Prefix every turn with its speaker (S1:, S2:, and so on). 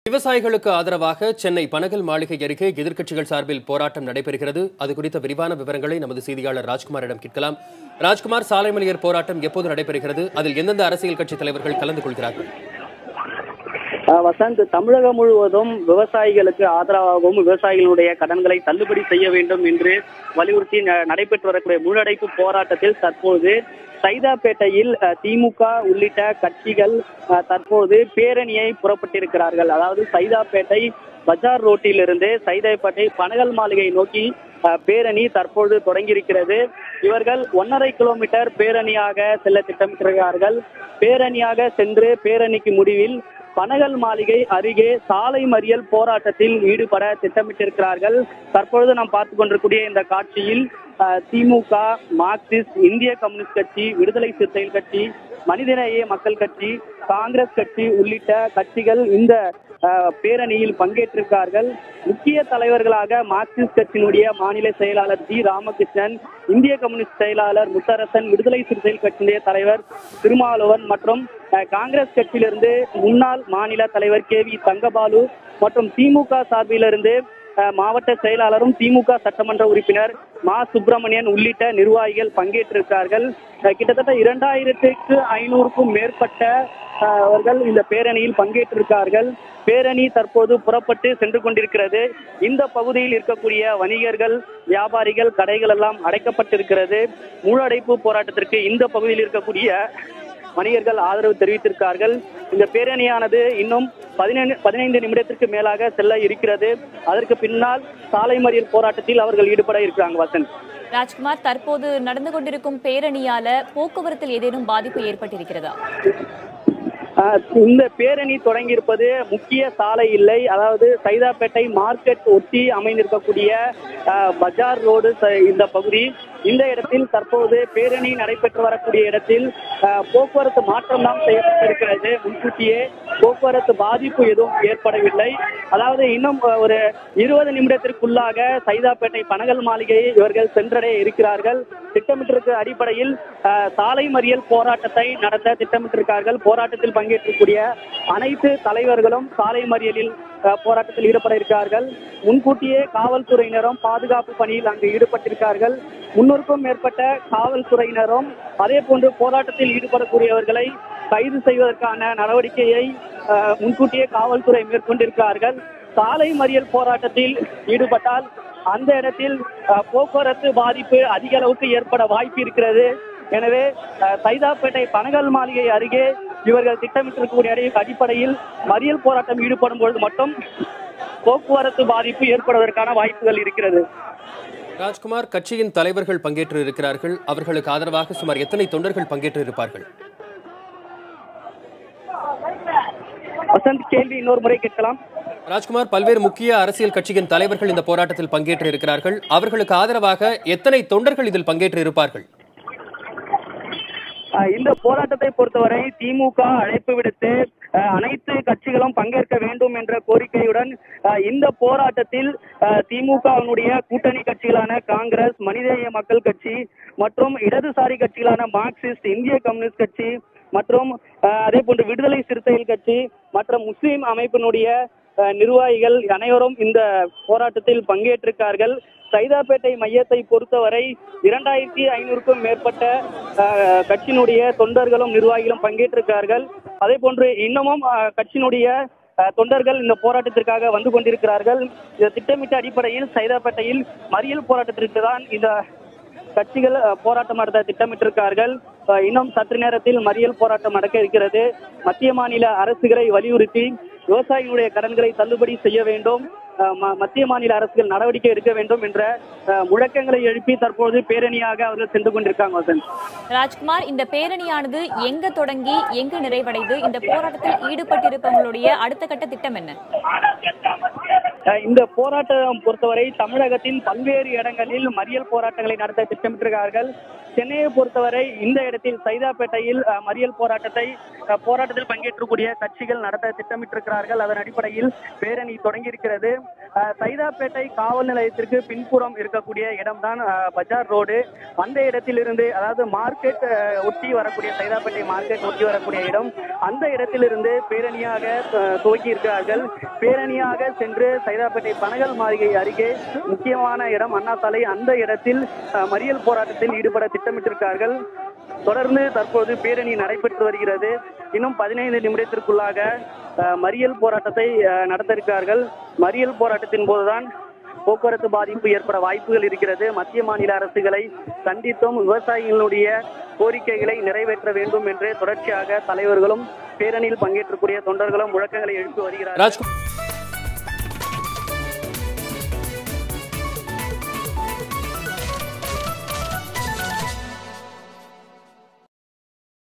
S1: விவசாயிகளுக்கு ஆதரவாக சென்னை பனகல் மாளிகை அருகே எதிர்க்கட்சிகள் சார்பில் போராட்டம் நடைபெறுகிறது அது குறித்த விரிவான விவரங்களை நமது செய்தியாளர் ராஜ்குமாரிடம் கேட்கலாம் ராஜ்குமார் சாலை மறியல் போராட்டம் எப்போது நடைபெறுகிறது அதில் எந்தெந்த அரசியல் கட்சி தலைவர்கள் கலந்து கொள்கிறார்கள்
S2: அஹ் வசந்த் தமிழகம் முழுவதும் விவசாயிகளுக்கு ஆதரவாகவும் விவசாயிகளுடைய கடன்களை தள்ளுபடி செய்ய வேண்டும் என்று வலியுறுத்தி ந- நடைபெற்று வரக்கூடிய முழடைப்பு போராட்டத்தில் தற்போது சைதாப்பேட்டையில் அஹ், திமுக உள்ளிட்ட கட்சிகள் அஹ், தற்போது பேரணியை புறப்பட்டிருக்கிறார்கள் அதாவது சைதாப்பேட்டை பஜார் ரோட்டிலிருந்து சைதாப்பேட்டை பனகல் மாளிகை நோக்கி அஹ், பேரணி தற்போது தொடங்கியிருக்கிறது இவர்கள் ஒன்றரை கிலோமீட்டர் பேரணியாக செல்ல திட்டமிட்டிருக்கிறார்கள் பேரணியாக சென்று பேரணிக்கு முடிவில் பனகல் மாளிகை அருகே சாலை மறியல் போராட்டத்தில் ஈடுபட திட்டமிட்டிருக்கிறார்கள் தற்பொழுது நாம் பார்த்து கொண்டிருக்கூடிய இந்த காட்சியில் அஹ், திமுக மார்க்சிஸ்ட் இந்திய கம்யூனிஸ்ட் கட்சி விடுதலை சிறுத்தைகள் கட்சி மனிதநேய மக்கள் கட்சி காங்கிரஸ் கட்சி உள்ளிட்ட கட்சிகள் இந்த அஹ், பேரணியில் பங்கேற்றிருக்கார்கள் முக்கிய தலைவர்களாக மார்க்சிஸ்ட் கட்சியினுடைய மாநில செயலாளர் ஜி ராமகிருஷ்ணன் இந்திய கம்யூனிஸ்ட் செயலாளர் முத்தரசன் விடுதலை சிறுத்தைகள் கட்சியினுடைய தலைவர் திருமாவளவன் மற்றும் அஹ், காங்கிரஸ் கட்சியிலிருந்து முன்னாள் மாநில தலைவர் கே வி தங்கபாலு மற்றும் திமுக சார்பிலிருந்து அஹ், மாவட்ட செயலாளரும் திமுக சட்டமன்ற உறுப்பினர் மா சுப்பிரமணியன் உள்ளிட்ட நிர்வாகிகள் பங்கேற்றிருக்கிறார்கள் அஹ், கிட்டத்தட்ட இரண்டாயிரத்துக்கு ஐநூறுக்கும் மேற்பட்ட அஹ், அவர்கள் இந்த பேரணியில் பங்கேற்றிருக்கார்கள் பேரணி தற்போது புறப்பட்டு சென்று கொண்டிருக்கிறது இந்த பகுதியில் இருக்கக்கூடிய வணிகர்கள் வியாபாரிகள் கடைகள் எல்லாம் அடைக்கப்பட்டிருக்கிறது முழடைப்பு போராட்டத்திற்கு இந்த பகுதியில் இருக்கக்கூடிய வணிகர்கள் ஆதரவு தெரிவித்திருக்கார்கள் இந்த பேரணியானது இன்னும் பதினைந்து பதினைந்து நிமிடத்திற்கு மேலாக செல்ல இருக்கிறது அதற்கு பின்னால் சாலை மறியல் போராட்டத்தில் அவர்கள் ஈடுபட இருக்கிறாங்க வசந்த்
S3: ராஜ்குமார் தற்போது நடந்து கொண்டிருக்கும் பேரணியால போக்குவரத்தில் ஏதேனும் பாதிப்பு ஏற்பட்டிருக்கிறதா
S2: ஆஹ் இந்த பேரணி தொடங்கியிருப்பது முக்கிய சாலை இல்லை அதாவது சைதாப்பேட்டை மார்க்கெட் ஒட்டி அமைந்திருக்கக்கூடிய ஆஹ், பஜார் ரோடு ச- இந்த பகுதி இந்த இடத்தில் தற்போது பேரணி நடைபெற்று வரக்கூடிய இடத்தில் ஆஹ், போக்குவரத்து மாற்றம் தான் செய்யப்பட்டிருக்கிறது முன்கூட்டியே போக்குவரத்து பாதிப்பு எதுவும் ஏற்படவில்லை அதாவது இன்னும் ஆஹ், ஒரு இருபது நிமிடத்திற்குள்ளாக சைதாப்பேட்டை பனகல் மாளிகையை இவர்கள் சென்றடைய இருக்கிறார்கள் திட்டமிட்டிருக்க அடிப்படையில் ஆஹ், சாலை மறியல் போராட்டத்தை நடத்த திட்டமிட்டிருக்கார்கள் போராட்டத்தில் பங்கேற்கக்கூடிய அனைத்து தலைவர்களும் சாலை மறியலில் ஆஹ், போராட்டத்தில் ஈடுபட இருக்கிறார்கள் முன்கூட்டியே காவல்துறையினரும் பாதுகாப்பு பணியில் அங்கு ஈடுபட்டிருக்கார்கள் முன்னூறுக்கும் மேற்பட்ட காவல்துறையினரும் அதே போன்று போராட்டத்தில் ஈடுபடக்கூடியவர்களை கைது செய்வதற்கான நடவடிக்கையை ஆஹ், முன்கூட்டியே காவல்துறை மேற்கொண்டிருக்கிறார்கள் சாலை மறியல் போராட்டத்தில் ஈடுபட்டால் அந்த இடத்தில் அஹ், போக்குவரத்து பாதிப்பு அதிக அளவுக்கு ஏற்பட வாய்ப்பு இருக்கிறது எனவே அஹ், சைதாப்பேட்டை பனகல் மாளிகை அருகே இவர்கள் திட்டமிட்டிருக்கக்கூடிய அடி- அடிப்படையில் மறியல் போராட்டம் ஈடுபடும் பொழுது மட்டும் போக்குவரத்து பாதிப்பு ஏற்படுவதற்கான வாய்ப்புகள் இருக்கிறது
S1: ராஜ்குமார் கட்சியின் தலைவர்கள் பங்கேற்று இருக்கிறார்கள் அவர்களுக்கு ஆதரவாக சுமார் எத்தனை தொண்டர்கள் பங்கேற்று இருப்பார்கள்
S2: வசந்த் கேள்வி இன்னொரு முறை கேட்கலாம்
S1: ராஜ்குமார் பல்வேறு முக்கிய அரசியல் கட்சியின் தலைவர்கள் இந்த போராட்டத்தில் பங்கேற்று இருக்கிறார்கள் அவர்களுக்கு ஆதரவாக எத்தனை தொண்டர்கள் இதில் பங்கேற்று இருப்பார்கள்
S2: அஹ் இந்த போராட்டத்தை பொறுத்தவரை திமுக அழைப்பு விடுத்து அஹ், அனைத்து கட்சிகளும் பங்கேற்க வேண்டும் என்ற கோரிக்கையுடன் அஹ், இந்த போராட்டத்தில் அஹ், திமுகவினுடைய கூட்டணி கட்சிகளான காங்கிரஸ் மனிதநேய மக்கள் கட்சி மற்றும் இடதுசாரி கட்சிகளான மார்க்சிஸ்ட் இந்திய கம்யூனிஸ்ட் கட்சி மற்றும் அஹ், அதே போன்று விடுதலை சிறுத்தைகள் கட்சி மற்றும் முஸ்லிம் அமைப்பினுடைய அஹ், நிர்வாகிகள் அனைவரும் இந்த போராட்டத்தில் பங்கேற்றிருக்கார்கள் சைதாப்பேட்டை மையத்தை பொறுத்தவரை இரண்டாயிரத்தி ஐநூறுக்கும் மேற்பட்ட அஹ், கட்சியினுடைய தொண்டர்களும் நிர்வாகிகளும் பங்கேற்றிருக்கிறார்கள் அதே போன்று இன்னமும் அஹ், கட்சியினுடைய அஹ், தொண்டர்கள் இந்த போராட்டத்திற்காக வந்து கொண்டிருக்கிறார்கள் இந்த திட்டமிட்ட அடிப்படையில் சைதாப்பேட்டையில் மறியல் போராட்டத்திற்கு தான் இந்த கட்சிகள் அஹ், போராட்டம் நடத்த திட்டமிட்டிருக்கார்கள் அஹ், இன்னும் சற்று நேரத்தில் மறியல் போராட்டம் நடக்க இருக்கிறது மத்திய மாநில அரசுகளை வலியுறுத்தி விவசாயிகளுடைய கடன்களை தள்ளுபடி செய்ய வேண்டும் அஹ், ம- மத்திய மாநில அரசுகள் நடவடிக்கை எடுக்க வேண்டும் என்ற அஹ், முழக்கங்களை எழுப்பி தற்போது பேரணியாக அவர்கள் சென்று கொண்டிருக்காங்க வசந்த்
S3: ராஜ்குமார் இந்த பேரணியானது எங்க தொடங்கி எங்கு நிறைவடைந்து இந்த போராட்டத்தில் ஈடுபட்டிருப்பவங்களுடைய அடுத்த கட்ட திட்டம் என்ன
S2: அஹ் இந்த போராட்டம் பொறுத்தவரை தமிழகத்தின் பல்வேறு இடங்களில் மறியல் போராட்டங்களை நடத்த திட்டமிட்டிருக்கிறார்கள் சென்னையை பொறுத்தவரை இந்த இடத்தில் சைதாப்பேட்டையில் அஹ், மறியல் போராட்டத்தை அஹ், போராட்டத்தில் பங்கேற்றக்கூடிய கட்சிகள் நடத்த திட்டமிட்டிருக்கிறார்கள் அதன் அடிப்படையில் பேரணி தொடங்கியிருக்கிறது அஹ், சைதாப்பேட்டை காவல் நிலையத்திற்கு பின்புறம் இருக்கக்கூடிய இடம்தான் அஹ், பஜார் ரோடு அந்த இடத்திலிருந்து அதாவது மார்க்கெட் அஹ், ஒட்டி வரக்கூடிய சைதாப்பேட்டை மார்க்கெட் ஒட்டி வரக்கூடிய இடம் அந்த இடத்திலிருந்து பேரணியாக அஹ், துவக்கி இருக்கிறார்கள் பேரணியாக சென்று சைதாப்பேட்டை பனகல் மாளிகை அருகே முக்கியமான இடம் அண்ணா சாலை அந்த இடத்தில் அஹ், மறியல் போராட்டத்தில் ஈடுபட திட்டமிட்டிருக்கிறார்கள் தொடர்ந்து தற்போது பேரணி நடைபெற்று வருகிறது இன்னும் பதினைந்து நிமிடத்திற்குள்ளாக அஹ், மறியல் போராட்டத்தை அஹ், நடத்த இருக்கிறார்கள் மறியல் போராட்டத்தின் போதுதான் போக்குவரத்து பாதிப்பு ஏற்பட வாய்ப்புகள் இருக்கிறது மத்திய மாநில அரசுகளை கண்டித்தும் விவசாயிகளுடைய கோரிக்கைகளை நிறைவேற்ற வேண்டும் என்று தொடர்ச்சியாக தலைவர்களும் பேரணியில் பங்கேற்றக்கூடிய தொண்டர்களும் முழக்கங்களை எழுப்பி வருகிறார்கள்
S1: ராஜ்குமார்